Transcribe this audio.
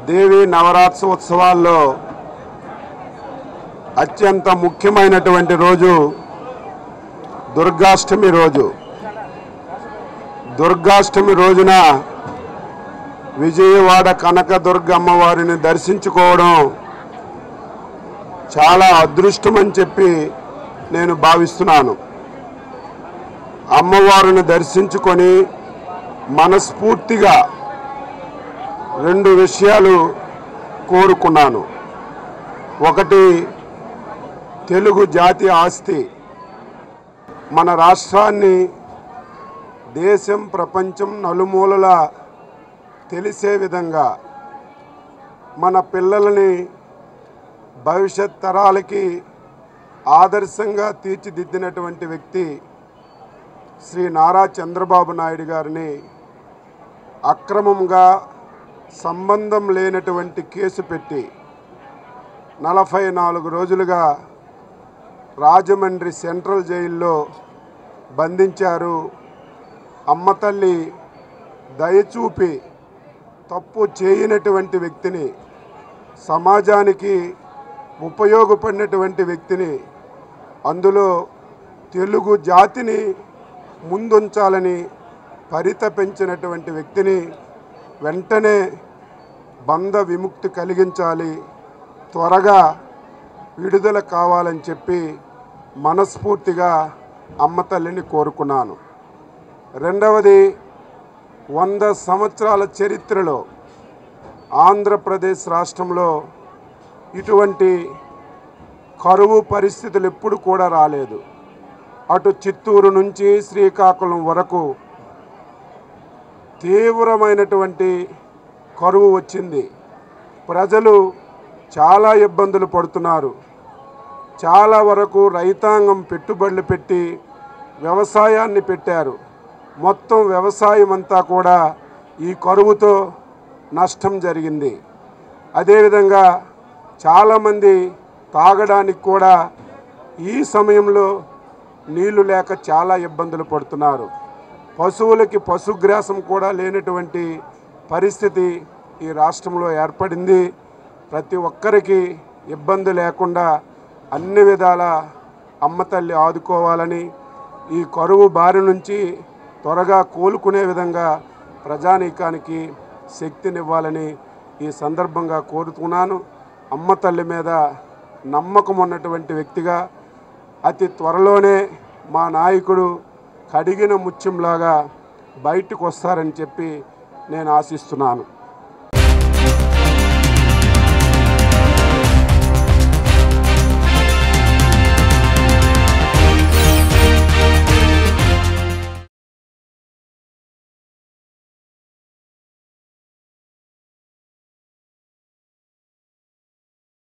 దేవి నవరాత్రోత్సవాల్లో అత్యంత ముఖ్యమైనటువంటి రోజు దుర్గాష్టమి రోజు దుర్గాష్టమి రోజున విజయవాడ కనకదుర్గ అమ్మవారిని దర్శించుకోవడం చాలా అదృష్టమని చెప్పి నేను భావిస్తున్నాను అమ్మవారిని దర్శించుకొని మనస్ఫూర్తిగా రెండు విషయాలు కోరుకున్నాను ఒకటి తెలుగు జాతి ఆస్తి మన రాష్ట్రాన్ని దేశం ప్రపంచం నలుమూలల తెలిసే విధంగా మన పిల్లలని భవిష్యత్ తరాలకి ఆదర్శంగా తీర్చిదిద్దినటువంటి వ్యక్తి శ్రీ నారా చంద్రబాబు నాయుడు గారిని అక్రమంగా సంబంధం లేనటువంటి కేసు పెట్టి నలభై నాలుగు రోజులుగా రాజమండ్రి సెంట్రల్ జైల్లో బంధించారు అమ్మ తల్లి దయచూపి తప్పు చేయనటువంటి వ్యక్తిని సమాజానికి ఉపయోగపడినటువంటి వ్యక్తిని అందులో తెలుగు జాతిని ముందుంచాలని పరితపించినటువంటి వ్యక్తిని వెంటనే బంధ విముక్తి కలిగించాలి త్వరగా విడుదల కావాలని చెప్పి మనస్ఫూర్తిగా అమ్మ తల్లిని కోరుకున్నాను రెండవది వంద సంవత్సరాల చరిత్రలో ఆంధ్రప్రదేశ్ రాష్ట్రంలో ఇటువంటి కరువు పరిస్థితులు ఎప్పుడు కూడా రాలేదు అటు చిత్తూరు నుంచి శ్రీకాకుళం వరకు తీవ్రమైనటువంటి కరువు వచ్చింది ప్రజలు చాలా ఇబ్బందులు పడుతున్నారు చాలా వరకు రైతాంగం పెట్టుబడులు పెట్టి వ్యవసాయాన్ని పెట్టారు మొత్తం వ్యవసాయం అంతా కూడా ఈ కరువుతో నష్టం జరిగింది అదేవిధంగా చాలామంది తాగడానికి కూడా ఈ సమయంలో నీళ్లు లేక చాలా ఇబ్బందులు పడుతున్నారు పశువులకి పశుగ్రాసం కూడా లేనటువంటి పరిస్థితి ఈ రాష్ట్రంలో ఏర్పడింది ప్రతి ఒక్కరికి ఇబ్బంది లేకుండా అన్ని విధాల అమ్మ తల్లి ఆదుకోవాలని ఈ కరువు బారి నుంచి త్వరగా కోలుకునే విధంగా ప్రజానీకానికి శక్తినివ్వాలని ఈ సందర్భంగా కోరుతున్నాను అమ్మ తల్లి మీద నమ్మకం ఉన్నటువంటి వ్యక్తిగా అతి త్వరలోనే మా నాయకుడు కడిగిన ముత్యంలాగా బయటకు వస్తారని చెప్పి నేను ఆశిస్తున్నాను